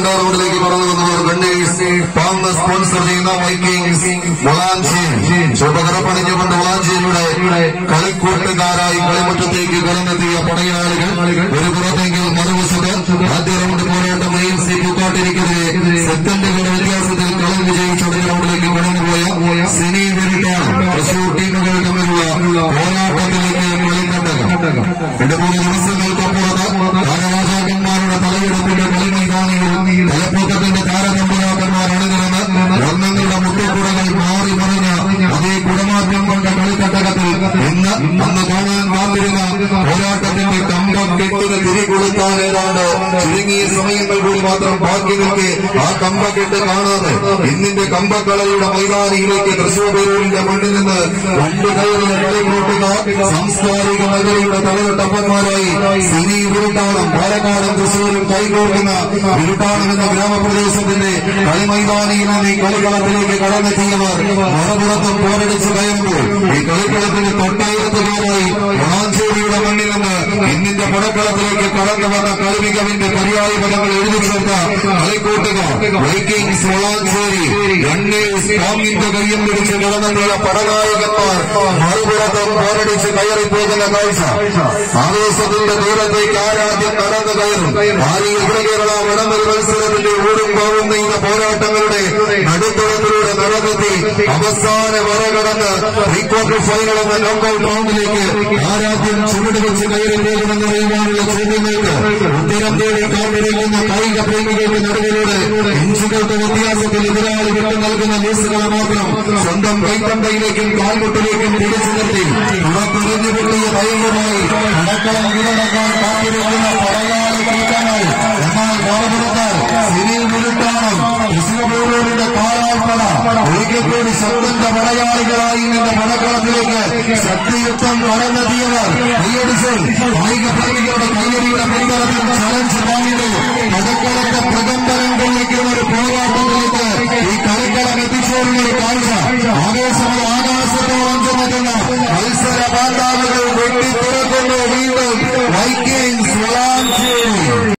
രണ്ടാം റൗണ്ടിലേക്ക് കടന്നു വന്നവർ ഗണ്ണേഴ്സ് പാങ്ങ് സ്പോൺസർ ചെയ്യുന്ന വൈക്കിങ്സ് വളാഞ്ചേരി ചുവകറപ്പണിഞ്ഞുകൊണ്ട് വളാഞ്ചേരിയുടെ കളിക്കൂട്ടുകാരായി കളിമുറ്റത്തേക്ക് കടന്നെത്തിയ പടയാളികൾ ഒരു പുറത്തെങ്കിൽ മറുവശത്ത് ആദ്യ റൗണ്ട് പോരാട്ടം മെയിൻ സി പൂക്കാട്ടിരിക്കെതിരെ സെക്കൻഡുകളുടെ വ്യത്യാസത്തിൽ കളി വിജയിച്ചടഞ്ഞ റൗണ്ടിലേക്ക് കടന്നുപോയ സിനി വെരിട്ടാണ് തൃശൂർ ടീമുകൾ തമ്മിലുള്ള പോരാട്ടത്തിലേക്ക് കളിക്കണ്ടകം രണ്ട് മൂന്ന് ദിവസങ്ങൾക്കപ്പുറത്ത് രാജരാജാക്കന്മാരുടെ തലയെടുപ്പിന്റെ കളി മൈതാനിയിൽ തലപ്പൊക്കത്തിന്റെ താരതമ്പരാക്കന്മാർ അണിനിരന്ന് വർണ്ണങ്ങളുടെ മുട്ടക്കുടകൾ മാറി മറിഞ്ഞ അതേ കുടമാറ്റം കൊണ്ട കളിക്കട്ടകത്തിൽ ഇന്ന് അന്ന് കാണാൻ കാത്തിരുന്ന പോരാട്ടത്തിന്റെ കമ്പം കെട്ടിന് തിരികൊളുത്താൻ ഏതാണ്ട് ചുരുങ്ങിയ സമയങ്ങൾ കൂടി മാത്രം ബാക്കി നിൽക്കെ ആ കമ്പക്കെട്ട് കാണാതെ ഇന്നിന്റെ കമ്പക്കളയുടെ മൈതാനിയിലേക്ക് തൃശൂർ പേരൂരിന്റെ മണ്ണിൽ നിന്ന് രണ്ട് കയറിയ കളിക്കൂട്ടുകാർ സാംസ്കാരിക നഗരിയുടെ തലവട്ടപ്പന്മാരായി സിനി വിരുട്ടാണം പാലക്കാടും തൃശൂരും കൈകോർക്കുന്ന വിരുട്ടാണം എന്ന ഗ്രാമപ്രദേശത്തിന്റെ കളിമൈതാനിയിൽ നിന്ന് ഈ കളിക്കളത്തിലേക്ക് കടന്നെത്തിയവർ മറുപുറത്തും പോരടിച്ച് കയറുമ്പോൾ ഈ കളിക്കളത്തിന് തൊട്ടായിരത്തുകാരായി വളാഞ്ചേരിയുടെ മണ്ണിൽ നിന്ന് ഇന്നിന്റെ പടക്കളത്തിലേക്ക് കടന്നു വന്ന കളി മികവിന്റെ പര്യായ പദങ്ങൾ എഴുതി ചേർത്ത കളിക്കൂട്ടുകാർ വൈക്കിങ്സ് വളാഞ്ചേരി രണ്ടേഴ്സ് പാമ്പിന്റെ കയ്യിൽ പിടിച്ച് കടന്നെത്തിയ പടനായകന്മാർ മറുപുറത്തും പോരടിച്ച് കയറിപ്പോകുന്ന കാഴ്ച ആവേശത്തിന്റെ ദൂരത്തേക്ക് ആരാധ്യം കടന്നു കയറും ആരെയും കേരള വടംവലി മത്സരത്തിന്റെ ഊടും പാവും നെയ്ത പോരാട്ടങ്ങളുടെ നടുത്തളത്തിലൂടെ നടന്നെത്തി അവസാന വര കടന്ന് പ്രീ ക്വാർട്ടർ ഫൈനൽ എന്ന നോക്കൌട്ട് റൗണ്ടിലേക്ക് ആരാധ്യം ചുവട് വെച്ച് കയറി പോകുമെന്ന് അറിയുവാനുള്ള ചോദ്യങ്ങൾക്ക് ഉത്തരം തേടി കാത്തിരിക്കുന്ന കായിക പ്രേമികളുടെ നടുവിലൂടെ ഇഞ്ചുകൾക്ക് വ്യത്യാസത്തിൽ എതിരാളി വിട്ടു നൽകുന്ന ന്യൂസുകളെ മാത്രം സ്വന്തം കൈത്തണ്ടയിലേക്കും കാൽമുട്ടിലേക്കും തിരിച്ചു നിർത്തി പുറത്തെറിഞ്ഞു പൊട്ടിയ ഭയങ്കരമായി കടക്കളം കീഴടക്കാൻ കാത്തിരിക്കുന്ന പടയാളി കൂട്ടങ്ങൾ എന്നാൽ മറുപുറത്ത് സിനിൽ മുരുട്ടാണം കൃഷ്ണപൂർവ്വരുടെ കാലാൾപ്പട ഒരിക്കൽ കൂടി ശബ്ദന്റെ പടയാളികളായി നിന്ന പടക്കളത്തിലേക്ക് ശക്തിയുക്തം കടന്നെത്തിയവർ കൈയടിച്ച് കായിക പ്രേമികളുടെ കൈയടിയുടെ പിൻബലത്തിൽ ചലഞ്ച് വാങ്ങിയിട്ട് പടക്കളത്തെ പ്രകമ്പനം കൊള്ളിക്കുന്ന ഒരു പോരാട്ടത്തിലേക്ക്